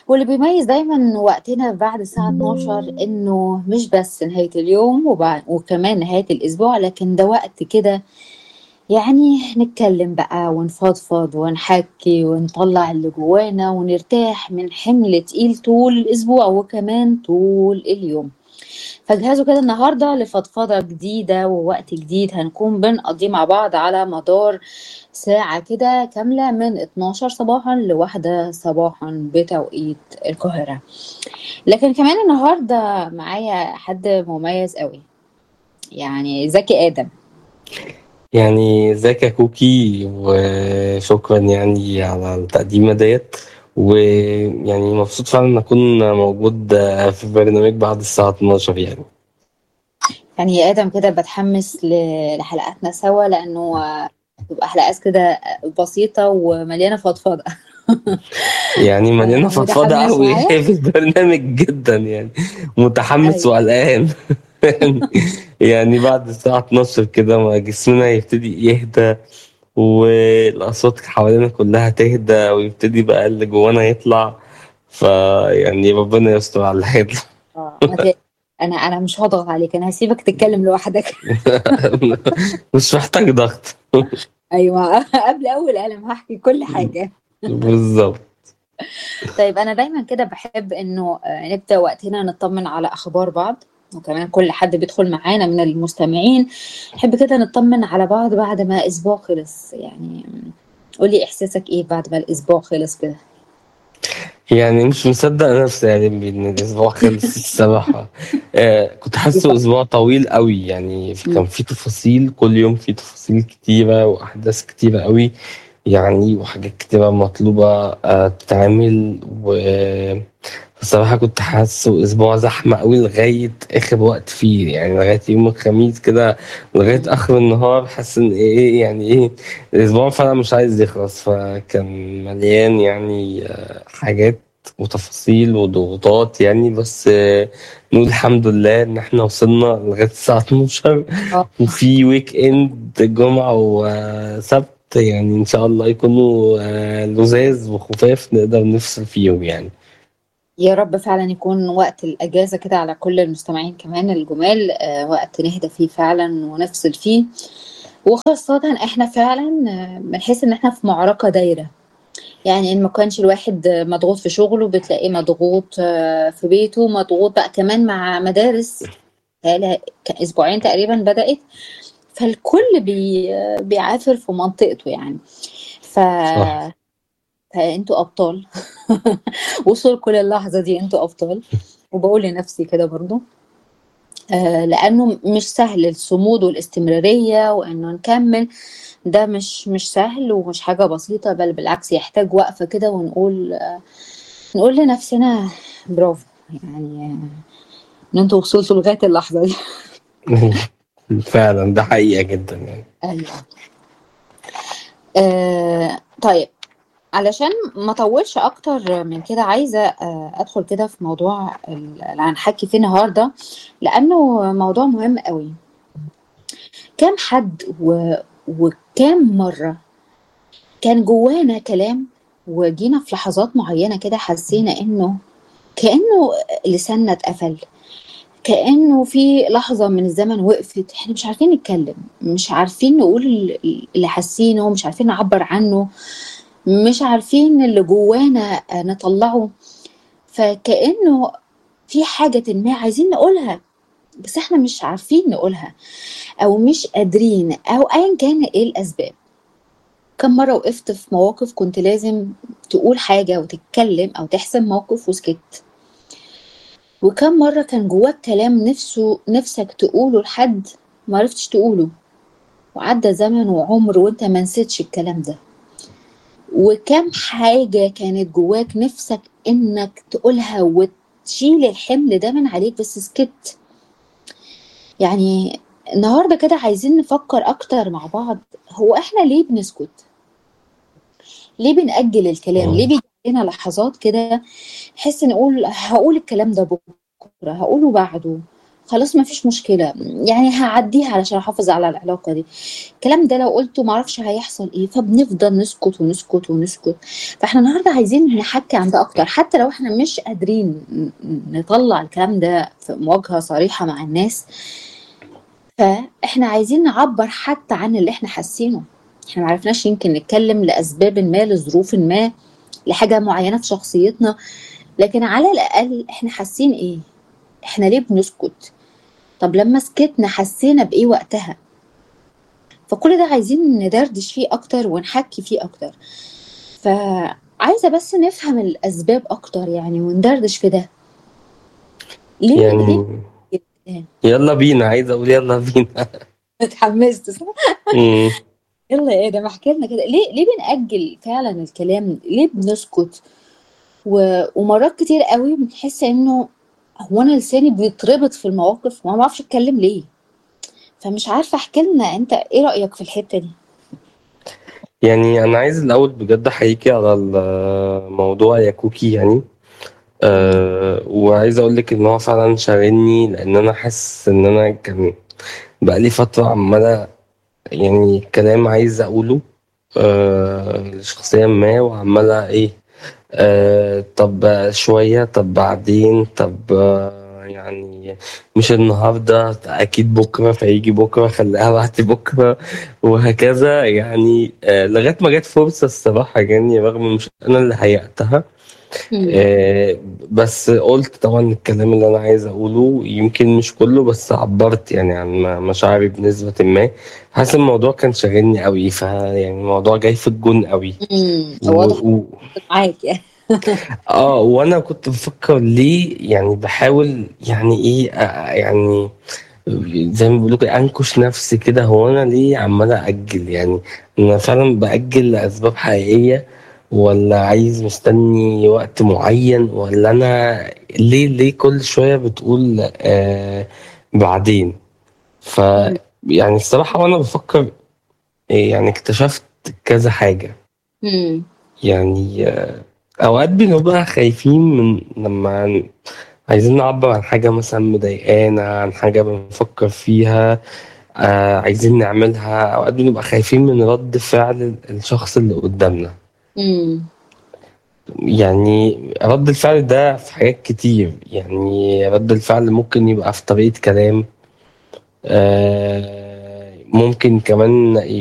واللي بيميز دايما وقتنا بعد الساعة 12 إنه مش بس نهاية اليوم وبع- وكمان نهاية الأسبوع لكن ده وقت كده يعني نتكلم بقى ونفضفض ونحكي ونطلع اللي جوانا ونرتاح من حمل تقيل طول الأسبوع وكمان طول اليوم فجهزوا كده النهاردة لفضفضة جديدة ووقت جديد هنكون بنقضيه مع بعض على مدار ساعة كده كاملة من 12 صباحا لواحدة صباحا بتوقيت القاهرة لكن كمان النهاردة معايا حد مميز قوي يعني زكي آدم يعني ازيك يا كوكي وشكرا يعني على التقديمة ديت ويعني مبسوط فعلا ان اكون موجود في برنامج بعد الساعة 12 يعني يعني يا آدم كده بتحمس ل- لحلقاتنا سوا لأنه تبقى حلقات كده بسيطة ومليانة فضفضة يعني مليانة فضفضة متحمس قوي معايا؟ في البرنامج جدا يعني متحمس أيوة. وقلقان يعني بعد الساعة 12 كده ما جسمنا يبتدي يهدى والأصوات حوالينا كلها تهدى ويبتدي بقى اللي جوانا يطلع فيعني ربنا يستر على اللي هيطلع آه، ما ت- أنا أنا مش هضغط عليك أنا هسيبك تتكلم لوحدك مش محتاج ضغط أيوة قبل أول قلم هحكي كل حاجة بالظبط طيب أنا دايما كده بحب إنه آه، نبدأ وقتنا نطمن على أخبار بعض وكمان كل حد بيدخل معانا من المستمعين نحب كده نطمن على بعض بعد ما أسبوع خلص يعني قولي إحساسك إيه بعد ما الأسبوع خلص كده يعني مش مصدق نفسي يعني بان الاسبوع خلص الصراحه آه كنت حاسه اسبوع طويل قوي يعني في- كان في تفاصيل كل يوم في تفاصيل كتيره واحداث كتيره قوي يعني وحاجات كتيره مطلوبه آه تتعمل و بصراحة كنت حاسه أسبوع زحمة أوي لغاية آخر وقت فيه يعني لغاية يوم الخميس كده لغاية آخر النهار حاسس إن إيه يعني إيه الأسبوع فعلا مش عايز يخلص فكان مليان يعني آه، حاجات وتفاصيل وضغوطات يعني بس آه، نقول الحمد لله إن إحنا وصلنا لغاية الساعة 12 آه. وفي ويك إند جمعة وسبت يعني إن شاء الله يكونوا آه، لذاذ وخفاف نقدر نفصل فيهم يعني يا رب فعلا يكون وقت الأجازة كده على كل المستمعين كمان الجمال آه، وقت نهدى فيه فعلا ونفصل فيه وخاصة احنا فعلا آه، بنحس ان احنا في معركة دايرة يعني ان ما كانش الواحد آه، مضغوط في شغله بتلاقيه مضغوط آه، في بيته مضغوط بقى كمان مع مدارس بقالها ك- اسبوعين تقريبا بدأت فالكل بي آه، بيعافر في منطقته يعني ف صح. فانتوا ابطال وصول كل اللحظه دي انتوا ابطال وبقول لنفسي كده برضو آه لانه مش سهل الصمود والاستمراريه وانه نكمل ده مش مش سهل ومش حاجه بسيطه بل بالعكس يحتاج وقفه كده ونقول آه نقول لنفسنا برافو يعني آه، ان انتوا وصلتوا لغايه اللحظه دي فعلا ده حقيقة جدا يعني ايوه آه طيب علشان ما اطولش اكتر من كده عايزه آه، ادخل كده في موضوع ال- اللي هنحكي فيه النهارده لانه موضوع مهم قوي كام حد و... وكام مره كان جوانا كلام وجينا في لحظات معينه كده حسينا انه كانه لساننا اتقفل كانه في لحظه من الزمن وقفت احنا مش عارفين نتكلم مش عارفين نقول ال- اللي حاسينه مش عارفين نعبر عنه مش عارفين اللي جوانا نطلعه فكأنه في حاجة ما عايزين نقولها بس احنا مش عارفين نقولها او مش قادرين او ايا كان ايه الاسباب كم مرة وقفت في مواقف كنت لازم تقول حاجة وتتكلم او تحسم موقف وسكت وكم مرة كان جواك كلام نفسه نفسك تقوله لحد ما عرفتش تقوله وعدى زمن وعمر وانت ما نسيتش الكلام ده وكم حاجة كانت جواك نفسك انك تقولها وتشيل الحمل ده من عليك بس سكت يعني النهاردة كده عايزين نفكر اكتر مع بعض هو احنا ليه بنسكت ليه بنأجل الكلام ليه بيجي لنا لحظات كده نحس نقول هقول الكلام ده بكرة هقوله بعده خلاص ما فيش مشكلة يعني هعديها علشان احافظ على العلاقة دي الكلام ده لو قلته معرفش هيحصل ايه فبنفضل نسكت ونسكت ونسكت فاحنا النهارده عايزين نحكي عن ده اكتر حتى لو احنا مش قادرين نطلع الكلام ده في مواجهة صريحة مع الناس فاحنا عايزين نعبر حتى عن اللي احنا حاسينه احنا معرفناش يمكن نتكلم لاسباب ما لظروف ما لحاجة معينة في شخصيتنا لكن على الاقل احنا حاسين ايه احنا ليه بنسكت طب لما سكتنا حسينا بايه وقتها فكل ده عايزين ندردش فيه اكتر ونحكي فيه اكتر فعايزه بس نفهم الاسباب اكتر يعني وندردش في ده ليه يعني ليه يلا بينا عايز اقول يلا بينا اتحمست صح مم. يلا يا ادم احكي لنا كده ليه ليه بنأجل فعلا الكلام ليه بنسكت و... ومرات كتير قوي بنحس انه هو انا لساني بيتربط في المواقف وما بعرفش اتكلم ليه فمش عارفه احكي لنا انت ايه رأيك في الحتة دي يعني انا عايز الاول بجد احييكي على الموضوع يا كوكي يعني أه وعايز اقول لك ان هو فعلا شاغلني لان انا حاسس ان انا كان بقالي فتره عماله يعني كلام عايز اقوله أه لشخصيا ما وعماله ايه أه طب شويه طب بعدين طب آه، يعني مش النهارده اكيد بكره فيجي بكره خليها بعد بكره وهكذا يعني أه لغايه ما جت فرصه الصراحه يعني رغم مش انا اللي هيأتها مم. آه، بس قلت طبعا الكلام اللي انا عايز اقوله يمكن مش كله بس عبرت يعني عن م- مشاعري بنسبة ما حاسس الموضوع كان شاغلني قوي فيعني الموضوع جاي في الجون قوي امم و... واضح و... معاك يعني اه وانا كنت بفكر ليه يعني بحاول يعني ايه آه، يعني زي ما بيقولوا كده انكش نفسي كده هو انا ليه عمال اجل يعني انا فعلا باجل لاسباب حقيقيه ولا عايز مستني وقت معين ولا انا ليه ليه كل شويه بتقول آه بعدين ف مم. يعني الصراحه وانا بفكر إيه يعني اكتشفت كذا حاجه امم يعني آه، اوقات بنبقى خايفين من لما عايزين نعبر عن حاجة مثلا مضايقانا عن حاجة بنفكر فيها آه عايزين نعملها أوقات بنبقى خايفين من رد فعل الشخص اللي قدامنا امم يعني رد الفعل ده في حاجات كتير يعني رد الفعل ممكن يبقى في طريقة كلام آه ممكن كمان